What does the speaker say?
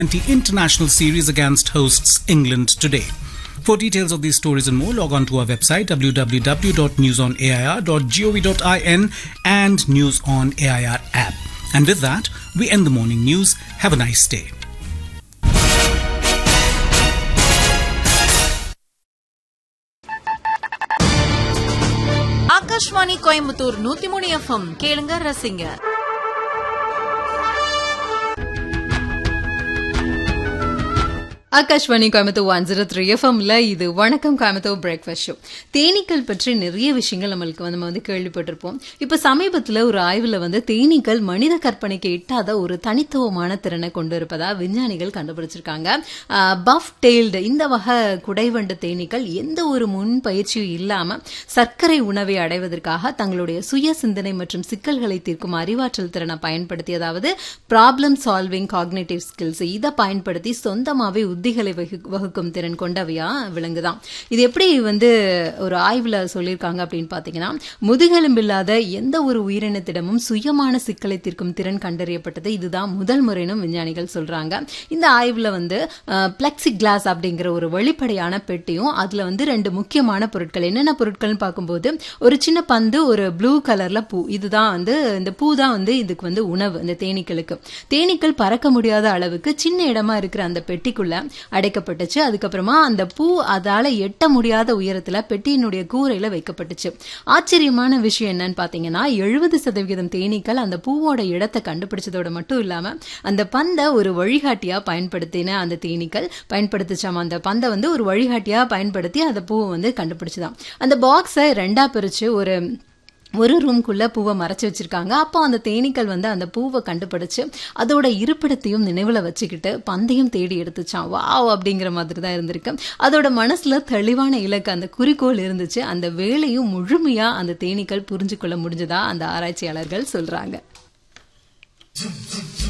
international series against hosts England today. For details of these stories and more, log on to our website www.newsonair.gov.in and News on AIR app. And with that, we end the morning news. Have a nice day. Akashvani Coimbatore நூத்தி மூணு FM கேளுங்க ரசிங்க Akashvani Coimbatore one zero three எஃப்எம்ல இது வணக்கம் Coimbatore breakfast show தேனீக்கள் பற்றி நிறைய விஷயங்கள் நம்மளுக்கு வந்து நம்ம வந்து கேள்விப்பட்டிருப்போம் இப்போ சமீபத்தில் ஒரு ஆய்வில் வந்து தேனீக்கள் மனித கற்பனைக்கு எட்டாத ஒரு தனித்துவமான திறனை கொண்டு இருப்பதா விஞ்ஞானிகள் கண்டுபிடிச்சிருக்காங்க பஃப் டெய்ல்டு இந்த வகை குடைவண்டு தேனீக்கள் எந்த ஒரு முன் பயிற்சியும் இல்லாம சர்க்கரை உணவை அடைவதற்காக தங்களுடைய சுய சிந்தனை மற்றும் சிக்கல்களை தீர்க்கும் அறிவாற்றல் திறனை பயன்படுத்தி அதாவது ப்ராப்ளம் சால்விங் காக்னேட்டிவ் ஸ்கில்ஸ் இதை பயன்படுத்தி சொந்தமாவே உத்திகளை வகு- வகுக்கும் திறன் கொண்டவையா விளங்குதான் இது எப்படி வந்து ஒரு ஆய்வுல சொல்லியிருக்காங்க அப்படின்னு பாத்தீங்கன்னா முதுகெலும்பில்லாத எந்த ஒரு உயிரினத்திடமும் சுயமான சிக்கலை தீர்க்கும் திறன் கண்டறியப்பட்டது இதுதான் முதல் முறைனும் விஞ்ஞானிகள் சொல்றாங்க இந்த ஆய்வுல வந்து பிளெக்சி கிளாஸ் அப்படிங்கிற ஒரு வெளிப்படையான பெட்டியும் அதுல வந்து ரெண்டு முக்கியமான பொருட்கள் என்னென்ன பொருட்கள்னு பார்க்கும்போது ஒரு சின்ன பந்து ஒரு ப்ளூ கலர்ல பூ இதுதான் வந்து இந்த பூ தான் வந்து இதுக்கு வந்து உணவு இந்த தேனீக்களுக்கு தேனீக்கள் பறக்க முடியாத அளவுக்கு சின்ன இடமா இருக்கிற அந்த பெட்டிக்குள்ள அடைக்கப்பட்டுச்சு அதுக்கப்புறமா அந்த பூ அதால எட்ட முடியாத உயரத்துல பெட்டியினுடைய கூரையில வைக்கப்பட்டுச்சு ஆச்சரியமான விஷயம் என்னன்னு பாத்தீங்கன்னா எழுபது சதவிகிதம் தேனீக்கள் அந்த பூவோட இடத்தை கண்டுபிடிச்சதோட மட்டும் இல்லாம அந்த பந்தை ஒரு வழிகாட்டியா பயன்படுத்தின அந்த தேனீக்கள் பயன்படுத்திச்சாம் அந்த பந்தை வந்து ஒரு வழிகாட்டியா பயன்படுத்தி அந்த பூவை வந்து கண்டுபிடிச்சுதான் அந்த பாக்ஸை ரெண்டா பிரிச்சு ஒரு ஒரு ரூம்குள்ள பூவை மறைச்சு வச்சிருக்காங்க அப்போ அந்த தேனீக்கள் வந்து அந்த பூவை கண்டுபிடிச்சு அதோட இருப்பிடத்தையும் நினைவுல வச்சுக்கிட்டு பந்தையும் தேடி எடுத்துச்சான் வாவ் அப்படிங்கிற மாதிரி தான் இருந்திருக்கு அதோட மனசுல தெளிவான இலக்கு அந்த குறிக்கோள் இருந்துச்சு அந்த வேலையும் முழுமையா அந்த தேனீக்கள் புரிஞ்சு கொள்ள முடிஞ்சதா அந்த ஆராய்ச்சியாளர்கள் சொல்றாங்க